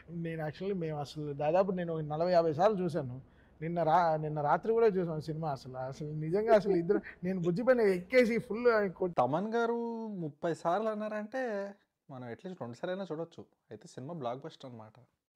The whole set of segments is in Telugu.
నేను యాక్చువల్లీ మేము అసలు దాదాపు నేను ఒక నలభై యాభై సార్లు చూశాను నిన్న రా నిన్న రాత్రి కూడా చూసాను సినిమా అసలు అసలు నిజంగా అసలు ఇద్దరు నేను బుజ్జి పైన ఎక్కేసి ఫుల్ తమన్ గారు ముప్పై సార్లు అన్నారంటే మనం అట్లీస్ట్ రెండు సార్లు అయినా చూడొచ్చు అయితే సినిమా బ్లాక్ బస్టర్ అనమాట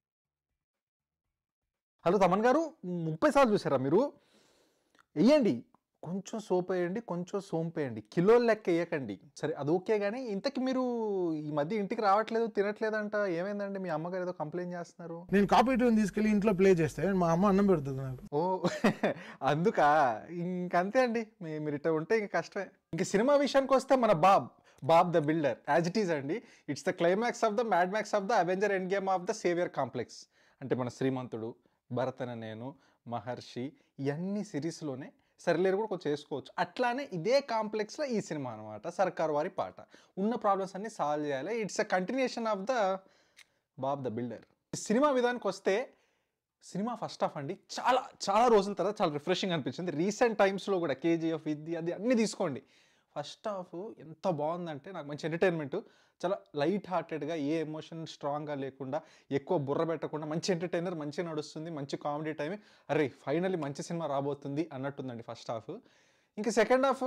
హలో తమన్ గారు ముప్పై సార్లు చూసారా మీరు వెయ్యండి కొంచెం సోప్ వేయండి కొంచెం సోంపు వేయండి కిలో లెక్క వేయకండి సరే అది ఓకే కానీ ఇంతకి మీరు ఈ మధ్య ఇంటికి రావట్లేదు తినట్లేదంట ఏమైందండి మీ అమ్మగారు ఏదో కంప్లైంట్ చేస్తున్నారు నేను కాపీ ట్యూన్ తీసుకెళ్ళి ఇంట్లో ప్లే చేస్తే మా అమ్మ అన్నం పెడుతుంది నాకు ఓ అందుకా ఇంకంతే అండి మీ- మీరు ఇట్లా ఉంటే ఇంక కష్టమే ఇంక సినిమా విషయానికి వస్తే మన Bob Bob the builder as it is అండి it's the climax of the Mad Max of the Avenger endgame of the saviour complex అంటే మన శ్రీమంతుడు భరతన నేను మహర్షి ఇవన్నీ సిరీస్లోనే సరిలేరు కూడా కొంచెం చేసుకోవచ్చు అట్లానే ఇదే కాంప్లెక్స్లో ఈ సినిమా అనమాట సర్కార్ వారి పాట ఉన్న ప్రాబ్లమ్స్ అన్ని సాల్వ్ చేయాలి it's a continuation of the Bob the builder cinema విధానికి వస్తే సినిమా ఫస్ట్ హాఫ్ అండి చాలా చాలా రోజుల తర్వాత చాలా రిఫ్రెషింగ్ అనిపించింది రీసెంట్ టైమ్స్లో కూడా కేజీఎఫ్ ఇది అది అన్నీ తీసుకోండి ఫస్ట్ హాఫ్ ఎంత బాగుందంటే నాకు మంచి ఎంటర్టైన్మెంట్ చాలా లైట్ హార్టెడ్గా ఏ ఎమోషన్ స్ట్రాంగ్గా లేకుండా ఎక్కువ బుర్ర పెట్టకుండా మంచి ఎంటర్టైనర్ మంచిగా నడుస్తుంది మంచి కామెడీ టైం అరే ఫైనల్లీ మంచి సినిమా రాబోతుంది అన్నట్టుందండి ఫస్ట్ హాఫ్ ఇంకా సెకండ్ హాఫ్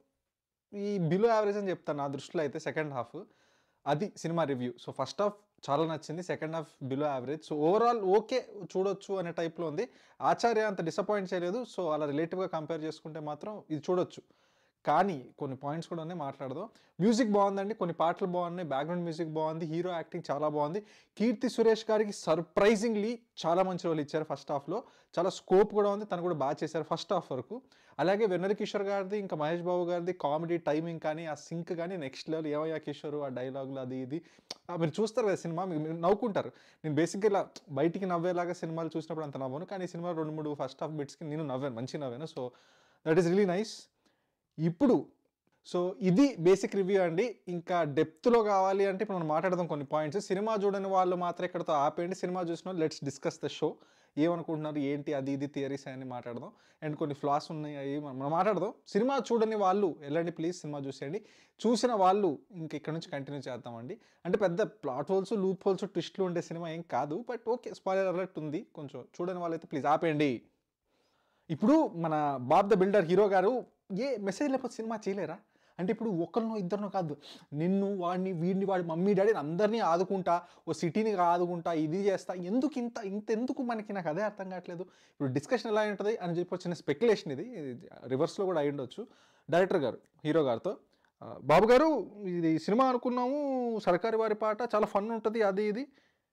ఈ బిలో యావరేజ్ అని చెప్తాను నా దృష్టిలో అయితే సెకండ్ హాఫ్ అది cinema review so first half చాలా నచ్చింది second half below average so overall okay చూడొచ్చు అనే టైప్లో ఉంది ఆచార్య అంత డిసప్పాయింట్ చేయలేదు సో అలా రిలేటివ్గా కంపేర్ చేసుకుంటే మాత్రం ఇది చూడొచ్చు కానీ కొన్ని పాయింట్స్ కూడా ఉన్నాయి మాట్లాడదాం మ్యూజిక్ బాగుందండి కొన్ని పాటలు బాగున్నాయి బ్యాక్గ్రౌండ్ మ్యూజిక్ బాగుంది హీరో యాక్టింగ్ చాలా బాగుంది కీర్తి సురేష్ గారికి సర్ప్రైజింగ్లీ చాలా మంచి రోల్ ఇచ్చారు ఫస్ట్ హాఫ్లో చాలా స్కోప్ కూడా ఉంది తను కూడా బాగా చేశారు ఫస్ట్ హాఫ్ వరకు అలాగే వెన్నెల కిషోర్ గారిది ఇంకా మహేష్ బాబు గారిది కామెడీ టైమింగ్ కానీ ఆ సింక్ కానీ నెక్స్ట్ లెవెల్ ఏమయ్యా కిషోర్ ఆ డైలాగులు అది ఇది ఆ మీరు చూస్తారు కదా సినిమా మీరు మీరు నవ్వుకుంటారు నేను బేసిక్గా ఇలా బయటికి నవ్వేలాగా సినిమాలు చూసినప్పుడు అంత నవ్వను కానీ ఈ సినిమా రెండు మూడు ఫస్ట్ హాఫ్ బిట్స్కి నేను నవ్వాను మంచి నవ్వాను so that is really nice ఇప్పుడు సో ఇది బేసిక్ రివ్యూ అండి ఇంకా డెప్త్లో కావాలి అంటే ఇప్పుడు మనం మాట్లాడదాం కొన్ని పాయింట్స్ సినిమా చూడని వాళ్ళు మాత్రం ఇక్కడతో ఆపేయండి సినిమా చూసిన లెట్స్ డిస్కస్ ద షో ఏమనుకుంటున్నారు ఏంటి అది ఇది థియరీస్ అని మాట్లాడదాం అండ్ కొన్ని ఫ్లాస్ ఉన్నాయి అవి మనం మనం మాట్లాడదాం సినిమా చూడని వాళ్ళు వెళ్ళండి ప్లీజ్ సినిమా చూసేయండి చూసిన వాళ్ళు ఇంక ఇక్కడ నుంచి కంటిన్యూ చేద్దామండి అంటే పెద్ద ప్లాట్ హోల్స్ లూప్ హోల్స్ ట్విస్ట్లు ఉండే సినిమా ఏం కాదు బట్ ఓకే స్పాయిలర్ అలర్ట్ ఉంది కొంచెం చూడని వాళ్ళైతే ప్లీజ్ ఆపేయండి ఇప్పుడు మన బాబ్ ద బిల్డర్ హీరో గారు ఏ మెసేజ్ లేకపోతే సినిమా చేయలేరా అంటే ఇప్పుడు ఒకరినో ఇద్దరినో కాదు నిన్ను వాడిని వీడిని వాడి మమ్మీ డాడీని అందరినీ ఆదుకుంటా ఓ సిటీని ఆదుకుంటా ఇది చేస్తా ఎందుకు ఇంత ఇంత ఎందుకు మనకి నాకు అదే అర్థం కావట్లేదు ఇప్పుడు డిస్కషన్ ఎలా ఉంటుంది అని చెప్పి చిన్న స్పెక్యులేషన్ ఇది రివర్స్లో కూడా అయి ఉండొచ్చు డైరెక్టర్ గారు హీరో గారితో ఆ, బాబు గారు ఇది సినిమా అనుకున్నాము సర్కారు వారి పాట చాలా ఫన్ ఉంటుంది అది ఇది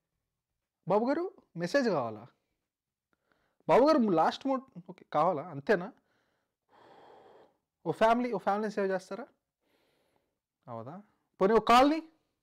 బాబు గారు మెసేజ్ కావాలా బాబు గారు లాస్ట్ మోడ్ ఓకే కావాలా అంతేనా ఓ ఫ్యామిలీ ఓ ఫ్యామిలీని సేవ్ చేస్తారా అవదా పోనీ ఒక కాలనీ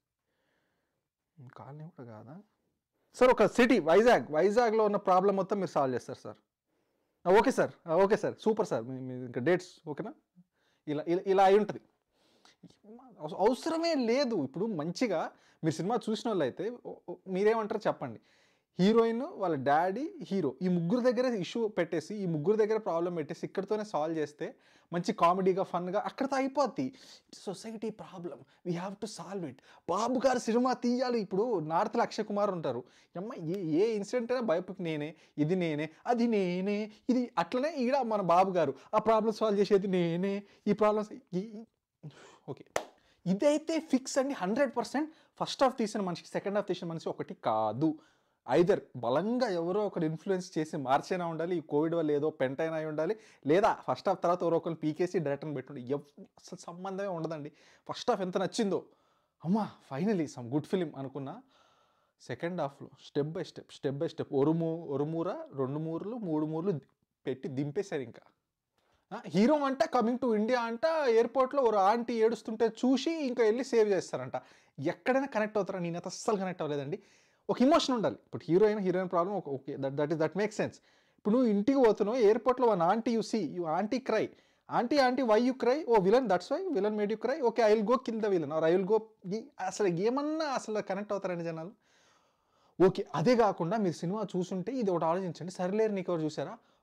కాలనీ కూడా కాదా సార్ ఒక సిటీ వైజాగ్ వైజాగ్లో ఉన్న ప్రాబ్లం మొత్తం మీరు సాల్వ్ చేస్తారు సార్ ఆ, ఓకే సార్ ఆ, ఓకే సార్ సూపర్ సార్ మీ మీ ఇంకా డేట్స్ ఓకేనా ఇలా ఇలా ఇలా అయి ఉంటుంది అవ- అవసరమే లేదు ఇప్పుడు మంచిగా మీరు సినిమా చూసిన వాళ్ళు అయితే ఓ- ఓ- మీరేమంటారో చెప్పండి హీరోయిన్ వాళ్ళ డాడీ హీరో ఈ ముగ్గురు దగ్గర ఇష్యూ పెట్టేసి ఈ ముగ్గురు దగ్గర ప్రాబ్లం పెట్టేసి ఇక్కడితోనే సాల్వ్ చేస్తే మంచి కామెడీగా ఫన్గా అక్కడితో అయిపోద్ది it's society problem we have to solve it Babu garu cinema తీయాలి ఇప్పుడు నార్త్లో అక్షయ్ కుమార్ ఉంటారు అమ్మ ఏ ఏ ఇన్సిడెంట్ అయినా భయపడి నేనే ఇది నేనే అది నేనే ఇది అట్లనే ఈడ మన బాబు గారు ఆ ప్రాబ్లమ్ సాల్వ్ చేసేది నేనే ఈ ప్రాబ్లమ్స్ ఓకే ఇదైతే ఫిక్స్ అండి హండ్రెడ్ పర్సెంట్ ఫస్ట్ హాఫ్ తీసిన మనిషికి సెకండ్ హాఫ్ తీసిన మనిషి ఒకటి కాదు ఐదర్ బలంగా ఎవరో ఒకరు ఇన్ఫ్లుయెన్స్ చేసి మార్చైనా ఉండాలి ఈ కోవిడ్ వల్ల ఏదో పెంట్ అయినా అయి ఉండాలి లేదా ఫస్ట్ హాఫ్ తర్వాత ఎవరో ఒకరు పీకేసి డైరెక్టర్ని పెట్టుండి ఎవ్ అసలు సంబంధమే ఉండదండి ఫస్ట్ హాఫ్ ఎంత నచ్చిందో అమ్మా ఫైనలీ సమ్ గుడ్ ఫిలిం అనుకున్నా సెకండ్ హాఫ్లో step by step step by step ఒరుము ఒరుమూర రెండు మూరలు మూడు మూరలు పెట్టి దింపేశారు ఇంకా హీరో అంట కమింగ్ టు ఇండియా అంట ఎయిర్పోర్ట్లో ఒక ఆంటీ ఏడుస్తుంటే చూసి ఇంకా వెళ్ళి సేవ్ చేస్తారంట ఎక్కడైనా కనెక్ట్ అవుతారా నేనైతే అస్సలు కనెక్ట్ అవ్వలేదండి ఒక ఇమోషన్ ఉండాలి ఇప్పుడు heroine heroine problem okay that that is that make sense ఇప్పుడు నువ్వు ఇంటికి పోతున్నావు ఎయిర్పోర్ట్లో one aunty you see you aunty cry aunty aunty why you cry oh villain that's why villain made you cry okay I will go kill the villain or I will go అసలు ఏమన్నా అసలు కనెక్ట్ అవుతారండి జనాలు ఓకే అదే కాకుండా మీరు సినిమా చూసుంటే ఇది ఒకటి ఆలోచించండి సరిలేరు నీకు ఎవరు చూసారా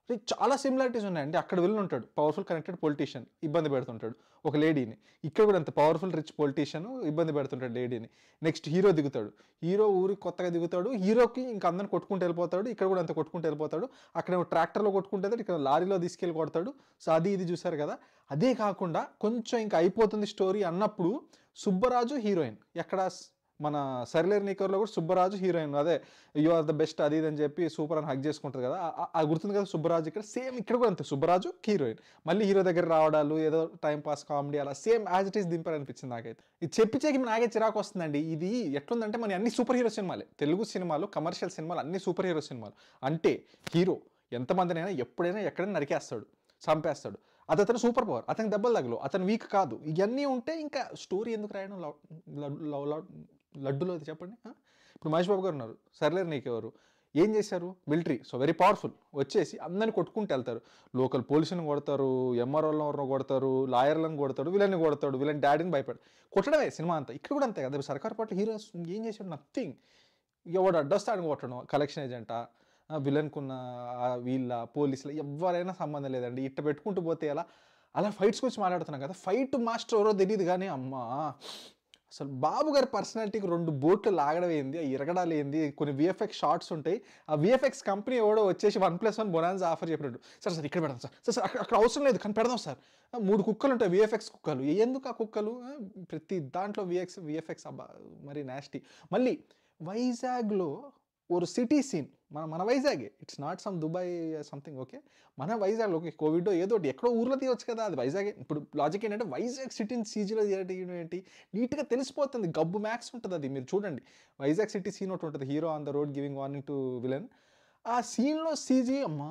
సో చాలా సిమిలారిటీస్ ఉన్నాయండి అక్కడ వెళ్ళి ఉంటాడు పవర్ఫుల్ కనెక్టెడ్ పొలిటీషియన్ ఇబ్బంది పెడుతుంటాడు ఒక లేడీని ఇక్కడ కూడా అంత పవర్ఫుల్ రిచ్ పొలిటీషియన్ ఇబ్బంది పెడుతుంటాడు లేడీని నెక్స్ట్ హీరో దిగుతాడు హీరో ఊరికి కొత్తగా దిగుతాడు హీరోకి ఇంకా అందరిని కొట్టుకుంటూ వెళ్ళిపోతాడు ఇక్కడ కూడా అంత కొట్టుకుంటూ వెళ్ళిపోతాడు అక్కడ ట్రాక్టర్లో కొట్టుకుంటే ఇక్కడ లారీలో తీసుకెళ్ళి కొడతాడు సో అది ఇది చూసారు కదా అదే కాకుండా కొంచెం ఇంకా అయిపోతుంది స్టోరీ అన్నప్పుడు సుబ్బరాజు హీరోయిన్ ఎక్కడ స్- మన సరిలేరు నీకర్లో కూడా సుబ్బరాజు హీరోయిన్ అదే యు ఆర్ ద బెస్ట్ అది ఇది అని చెప్పి సూపర్ అని హక్ చేసుకుంటుంది కదా ఆ- ఆ- ఆ గుర్తుంది కదా సుబ్బరాజు ఇక్కడ సేమ్ ఇక్కడ కూడా అంతే సుబ్బరాజు హీరోయిన్ మళ్ళీ హీరో దగ్గర రావడాలు ఏదో టైం పాస్ కామెడీ అలా సేమ్ యాజ్ ఇట్ ఈస్ దింపారు అనిపించింది నాకైతే ఇది చెప్పి చెక్కి నాకే చిరాకు వస్తుందండి ఇది ఎట్లుందంటే మన అన్ని సూపర్ హీరో సినిమాలే తెలుగు సినిమాలు కమర్షియల్ సినిమాలు అన్ని సూపర్ హీరో సినిమాలు అంటే హీరో ఎంతమందినైనా ఎప్పుడైనా ఎక్కడైనా నరికేస్తాడు చంపేస్తాడు అది అతను సూపర్ పవర్ అతనికి దెబ్బలు తగలు అతను వీక్ కాదు ఇవన్నీ ఉంటే ఇంకా స్టోరీ ఎందుకు రాయడం లవ్ లవ్- లవ్- లవ్- లడ్డులో అది చెప్పండి ఆ? ఇప్పుడు మహేష్ బాబు గారు ఉన్నారు సర్లేరు నీకెవరు ఏం చేశారు మిలిటరీ సో వెరీ పవర్ఫుల్ వచ్చేసి అందరిని కొట్టుకుంటూ వెళ్తారు లోకల్ పోలీసుని కొడతారు ఎంఆర్ఓలను కొడతారు లాయర్లను కొడతాడు వీళ్ళని కొడతాడు వీళ్ళని డాడీని భయపడు కొట్టడమే సినిమా అంతా ఇక్కడ కూడా అంతే కదా సర్కార్ పట్ల హీరోస్ ఏం చేశాడు నథింగ్ ఎవడు అడ్డొస్తాడు కొట్టడం కలెక్షన్ ఏజెంటా విలన్కున్న వీళ్ళ పోలీసులు ఎవరైనా సంబంధం లేదండి ఇట్ట పెట్టుకుంటూ పోతే ఎలా అలా ఫైట్స్ గురించి మాట్లాడుతున్నాం కదా ఫైట్ మాస్టర్ ఎవరో తెలియదు కానీ అమ్మా అసలు బాబు గారి పర్సనాలిటీకి రెండు బోట్లు లాగడం ఏంది ఆ ఇరగడాలు ఏంది కొన్ని విఎఫ్ఎక్స్ షార్ట్స్ ఉంటాయి ఆ విఎఫ్ఎక్స్ కంపెనీ ఎవడో వచ్చేసి one plus one bonanza offer చెప్పినట్టు సార్ సార్ ఇక్కడ పెడదాం సార్ సార్ సార్ అక్కడ అక్కడ అవసరం లేదు కానీ పెడదాం సార్ ఆ, మూడు కుక్కలు ఉంటాయి విఎఫ్ఎక్స్ కుక్కలు ఎందుకు ఆ కుక్కలు ఆ, ప్రతి దాంట్లో విఎక్స్ విఎఫ్ఎక్స్ అబ్బా మరి నాస్టీ మళ్ళీ వైజాగ్లో ఒక సిటీ సీన్ మన మన వైజాగే it's not some Dubai something okay మన వైజాగ్లో ఓకే కోవిడ్ ఏదో ఒకటి ఎక్కడో ఊర్లో తీయవచ్చు కదా అది వైజాగే ఇప్పుడు లాజిక్ ఏంటంటే వైజాగ్ సిటీని సీజీలో తీయడం ఏంటి నీట్గా తెలిసిపోతుంది గబ్బు మ్యాక్స్ ఉంటుంది అది మీరు చూడండి వైజాగ్ సిటీ సీన్ ఒకటి ఉంటుంది hero on the road giving warning to villain ఆ సీన్లో సీజీ అమ్మా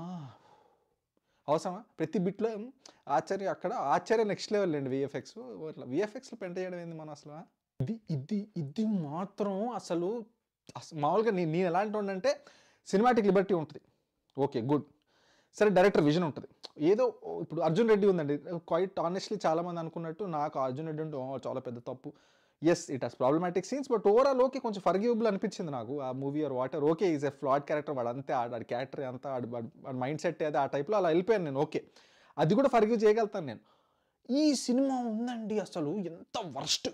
అవసరమా ప్రతి బిట్లో ఆశ్చర్య అక్కడ ఆశ్చర్య నెక్స్ట్ లెవెల్ అండి విఎఫ్ఎక్స్ ఇట్లా విఎఫ్ఎక్స్లో పెంట చేయడం ఏంది మనం అసలు ఇది ఇది ఇది మాత్రం అసలు అస- మామూలుగా నేను నేను ఎలాంటి అంటే సినిమాటిక్ లిబర్టీ ఉంటుంది ఓకే గుడ్ సరే డైరెక్టర్ విజన్ ఉంటుంది ఏదో ఇప్పుడు అర్జున్ రెడ్డి ఉందండి క్వైట్ ఆనెస్ట్లీ చాలామంది అనుకున్నట్టు నాకు అర్జున్ రెడ్డి అంటే "ఓ, చాలా పెద్ద తప్పు yes it has problematic scenes but overall okay కొంచెం ఫర్గివబుల్ అనిపించింది నాకు ఆ movie or water okay is a flawed character వాడు అంతే ఆడు ఆడి క్యారెక్టర్ అంతా ఆడు వాడి మైండ్ సెట్ అది ఆ టైప్లో అలా వెళ్ళిపోయాను నేను ఓకే అది కూడా ఫర్గివ్ చేయగలుగుతాను నేను ఈ సినిమా ఉందండి అసలు ఎంత వర్స్ట్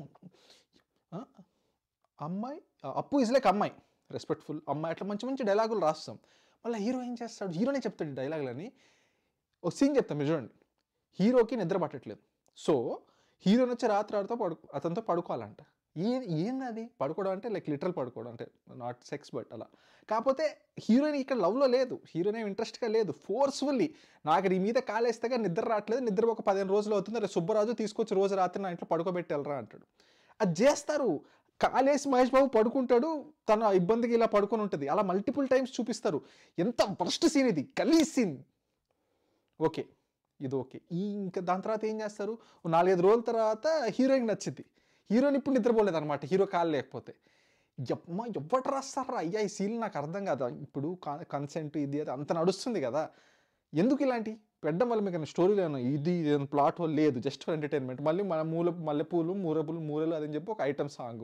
అమ్మాయి ఆ, అప్పు ఇస్ లైక్ అమ్మాయి రెస్పెక్ట్ఫుల్ అమ్మాయి అట్లా మంచి మంచి డైలాగులు రాస్తాం మళ్ళీ హీరో ఏం చేస్తాడు హీరోనే చెప్తాడు డైలాగులని ఒక సీన్ చెప్తాం మీరు చూడండి హీరోకి నిద్ర పట్టట్లేదు సో హీరోని వచ్చి రాత్రి ఆడితో పడు అతనితో పడుకోవాలంట ఏ ఏంది అది పడుకోవడం అంటే లైక్ లిటరల్ పడుకోవడం అంటే నాట్ సెక్స్ బట్ అలా కాకపోతే హీరోయిన్ ఇక్కడ లవ్లో లేదు హీరోయిన్ ఏం ఇంట్రెస్ట్గా లేదు ఫోర్స్ఫుల్లీ నాకు నీ మీద కాలేస్తేగా నిద్ర రావట్లేదు నిద్ర ఒక పదిహేను రోజులు అవుతుంది రే సుబ్బరాజు తీసుకొచ్చి రోజు రాత్రి నా ఇంట్లో పడుకోబెట్టి వెళ్ళరా అంటాడు అది చేస్తారు కాలేసి మహేష్ బాబు పడుకుంటాడు తన ఇబ్బందికి ఇలా పడుకొని ఉంటుంది అలా మల్టిపుల్ టైమ్స్ చూపిస్తారు ఎంత ఫస్ట్ సీన్ ఇది గలీజ్ సీన్ ఓకే ఇది ఓకే ఈ ఇంకా దాని తర్వాత ఏం చేస్తారు ఓ నాలుగైదు రోజుల తర్వాత హీరోయిన్ నచ్చింది హీరోయిన్ ఇప్పుడు నిద్రపోలేదు అనమాట హీరో కాలు లేకపోతే ఎమ్మ ఎవ్వటి రాస్తారా అయ్యా ఈ సీన్ నాకు అర్థం కాదా ఇప్పుడు కన్సెంట్ ఇది అది అంత నడుస్తుంది కదా ఎందుకు ఇలాంటి పెట్టడం వల్ల మీకు స్టోరీ లేను ఇది ప్లాట్ లేదు జస్ట్ ఫర్ ఎంటర్టైన్మెంట్ మళ్ళీ మన మూల మల్లెపూలు మూరపులు మూరలు అదని చెప్పి ఒక ఐటమ్ సాంగ్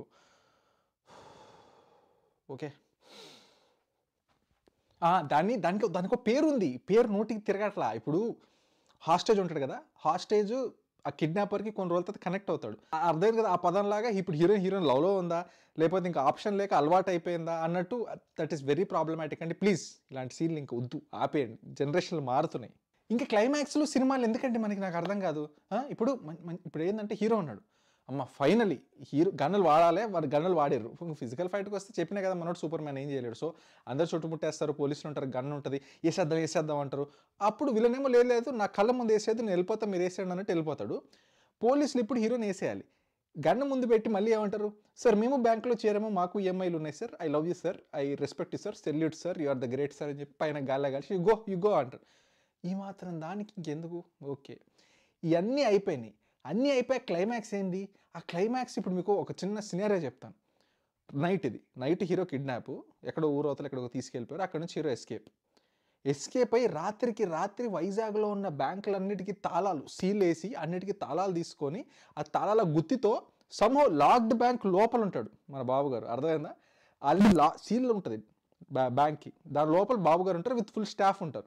ఓకే ఆ, దాన్ని దానికి దానికి ఒక పేరు ఉంది పేరు నోటికి తిరగట్లా ఇప్పుడు హాస్టేజ్ ఉంటాడు కదా హాస్టేజ్ ఆ కిడ్నాపర్కి కొన్ని రోజుల తర్వాత కనెక్ట్ అవుతాడు ఆ అర్థమైంది కదా ఆ పదంలాగా ఇప్పుడు హీరోయిన్ హీరోయిన్ లవ్లో ఉందా లేకపోతే ఇంకా ఆప్షన్ లేక అలవాటు అయిపోయిందా అన్నట్టు దట్ ఈస్ వెరీ ప్రాబ్లమాటిక్ అండి ప్లీజ్ ఇలాంటి సీన్లు ఇంకా వద్దు ఆపేయండి జనరేషన్లు మారుతున్నాయి ఇంకా క్లైమాక్స్లో సినిమాలు ఎందుకంటే మనకి నాకు అర్థం కాదు ఆ, ఇప్పుడు మన్- మన్- ఇప్పుడు ఏంటంటే హీరో ఉన్నాడు అమ్మ ఫైనలీ హీరో గన్నులు వాడాలి వాడు గన్నులు వాడారు ఫిజికల్ ఫైట్కి వస్తే చెప్పినా కదా మనోడు సూపర్ మ్యాన్ ఏం చేయలేడు సో అందరు చుట్టుముట్టేస్తారు పోలీసులు ఉంటారు గన్ను ఉంటుంది వేసేద్దాం వేసేద్దాం అంటారు అప్పుడు వీళ్ళనేమో లేదు లేదు నా కళ్ళ ముందు వేసేది నేను వెళ్ళిపోతా మీరు వేసేయండి అన్నట్టు వెళ్ళిపోతాడు పోలీసులు ఇప్పుడు హీరోని వేసేయాలి గన్ను ముందు పెట్టి మళ్ళీ ఏమంటారు సార్ మేము బ్యాంకులో చేరాము మాకు ఈఎంఐలు ఉన్నాయి sir I love you sir I respect you sir salute sir you are the great sir అని చెప్పి పైన గాల్లో కలిసి యు గో యు గో అంటారు ఈ మాత్రం దానికి ఇంకెందుకు ఓకే ఇవన్నీ అయిపోయినాయి అన్నీ అయిపోయి క్లైమాక్స్ ఏంది ఆ క్లైమాక్స్ ఇప్పుడు మీకు ఒక చిన్న సినారియో చెప్తాను నైట్ ఇది నైట్ హీరో కిడ్నాప్ ఎక్కడో ఊరవతలు ఎక్కడో తీసుకెళ్ళిపోయారు అక్కడ నుంచి హీరో ఎస్కేప్ ఎస్కేప్ అయ్యి రాత్రికి రాత్రి వైజాగ్లో ఉన్న బ్యాంకులన్నిటికీ తాళాలు సీల్ వేసి అన్నిటికీ తాళాలు తీసుకొని ఆ తాళాల గుత్తితో సమ్హో లాక్డ్ బ్యాంక్ లోపల ఉంటాడు మన బాబు గారు అర్థమైందా అది లా సీల్ ఉంటుంది బ్యా బ్యాంక్కి దాని లోపల బాబు గారు ఉంటారు విత్ ఫుల్ స్టాఫ్ ఉంటారు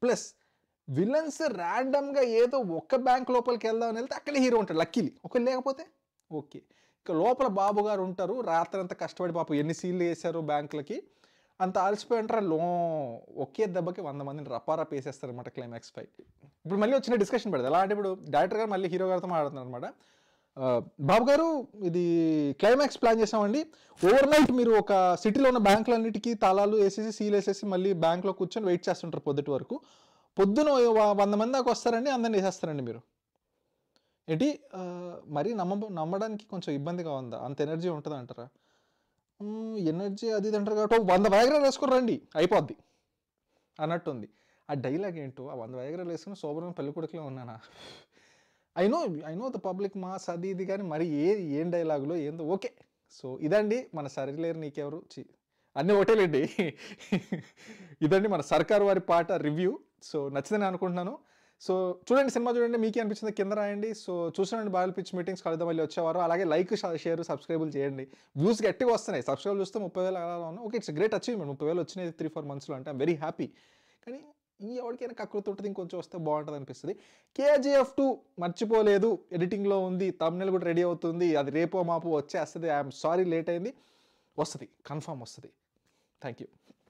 ప్లస్ విలన్స్ ర్యాండమ్గా ఏదో ఒక్క బ్యాంక్ లోపలికి వెళ్దామని వెళ్తే అక్కడే హీరో ఉంటాడు లక్కీలి ఒకరు లేకపోతే ఓకే ఇక లోపల బాబు గారు ఉంటారు రాత్రి అంతా కష్టపడి పాపం ఎన్ని సీన్లు వేశారు బ్యాంకులకి అంత అలసిపోయి ఉంటారు లో ఒకే దెబ్బకి వంద మందిని రపారప్ వేసేస్తారు అనమాట క్లైమాక్స్ ఫైట్ ఇప్పుడు మళ్ళీ వచ్చిన డిస్కషన్ పెడదు ఎలా అంటే ఇప్పుడు డైరెక్టర్ గారు మళ్ళీ హీరో గారితో మాట్లాడుతున్నారు అనమాట బాబు గారు ఇది క్లైమాక్స్ ప్లాన్ చేసామండి ఓవర్ నైట్ మీరు ఒక సిటీలో ఉన్న బ్యాంకులన్నిటికీ తాళాలు వేసేసి సీల్ వేసేసి మళ్ళీ బ్యాంక్లో కూర్చొని వెయిట్ చేస్తుంటారు పొద్దుటి వరకు పొద్దున వ- వంద మంది దాకా వస్తారండి అందరిని వేసేస్తారండి మీరు ఏంటి ఆ, మరీ నమ్మ నమ్మడానికి కొంచెం ఇబ్బందిగా ఉందా అంత ఎనర్జీ ఉంటుంది అంటారా ఎనర్జీ అది ఇది అంటారు కాబట్టి ఒక వంద వయగ్రాలు వేసుకుని రండి అయిపోద్ది అన్నట్టుంది ఆ డైలాగ్ ఏంటో ఆ వంద వయగ్రాలు వేసుకుని సోబరం పెళ్లి కొడుకులో ఉన్నానా I know I know the public mass అది ఇది కానీ మరి ఏ ఏం డైలాగులో ఏందో ఓకే సో ఇదండి మన సరిలేరు నీకెవరు చి అన్నీ ఒకటేలేండి ఇదండి మన సర్కారు వారి పాట రివ్యూ సో నచ్చిందని అనుకుంటున్నాను సో చూడండి సినిమా చూడండి మీకే అనిపించింది కింద రాయండి సో చూసానండి బాగా పిచ్ మీటింగ్స్ కలుద్దాం మళ్ళీ వచ్చేవారు అలాగే లైక్ షేర్ సబ్స్క్రైబుల్ చేయండి వ్యూస్ గట్టిగా వస్తున్నాయి సబ్స్క్రైబ్ చూస్తే ముప్పై వేలు అలా ఉన్నాయి ఓకే ఇట్స్ గ్రేట్ అచీవ్మెంట్ ముప్పై వేలు వచ్చినాయి త్రీ ఫోర్ మంత్స్లో అంటే ఐమ్ వెరీ హ్యాపీ కానీ ఈ ఎవరికైనా కకృతి ఉంటుంది ఇంకొంచెం వస్తే బాగుంటుంది అనిపిస్తుంది కేజీఎఫ్ టూ మర్చిపోలేదు ఎడిటింగ్లో ఉంది తమ్నెల్ కూడా రెడీ అవుతుంది అది రేపో మాపో వచ్చేస్తుంది ఐఎమ్ సారీ లేట్ అయింది వస్తుంది కన్ఫామ్ వస్తుంది థ్యాంక్ యూ